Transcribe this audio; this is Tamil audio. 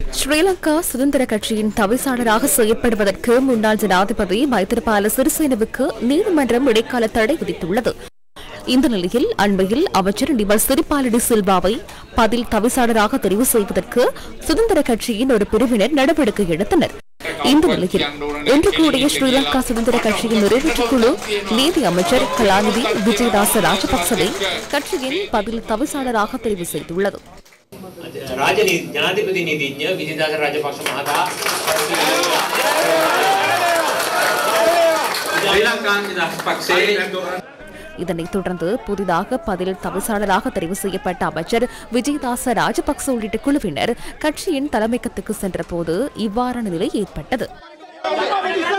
ஸ்ரீலங்கா சுதந்திர கட்சியின் தவிசாளராக செயற்படுவதற்கு முன்னாள் ஜனாதிபதி மைத்திரிபால சிறிசேனவுக்கு நீதிமன்றம் இடைக்கால தடை விதித்துள்ளது இந்த நிலையில் அண்மையில் அமைச்சர் நிமல் சிறிபாலடி சில்வாவை பதில் தவிசாளராக தெரிவு செய்வதற்கு சுதந்திர கட்சியின் ஒரு பிரிவினர் நடவடிக்கை எடுத்தனர் இந்த நிலையில் இன்று கூடிய ஸ்ரீலங்கா சுதந்திர கட்சியின் நிறைவேற்றுக் குழு நீதி அமைச்சர் கலாநிதி விஜயதாச ராஜபக்சவை கட்சியின் பதில் தவிசாளராக தெரிவு செய்துள்ளது රාජ ජනාධිපති නීතිඥ විජිදාස රාජපක්ෂ මහතා ශ්‍රී ලංකාන් නිදහස් පක්ෂයේ இதனைத் தொடர்ந்து புதிதாக பதில் தவிசாளராக தெரிவு செய்யப்பட்ட அமைச்சர் விஜயதாச ராஜபக்ச உள்ளிட்ட குழுவினர் கட்சியின் தலைமையகத்துக்கு சென்றபோது இவ்வாறான நிலை ஏற்பட்டது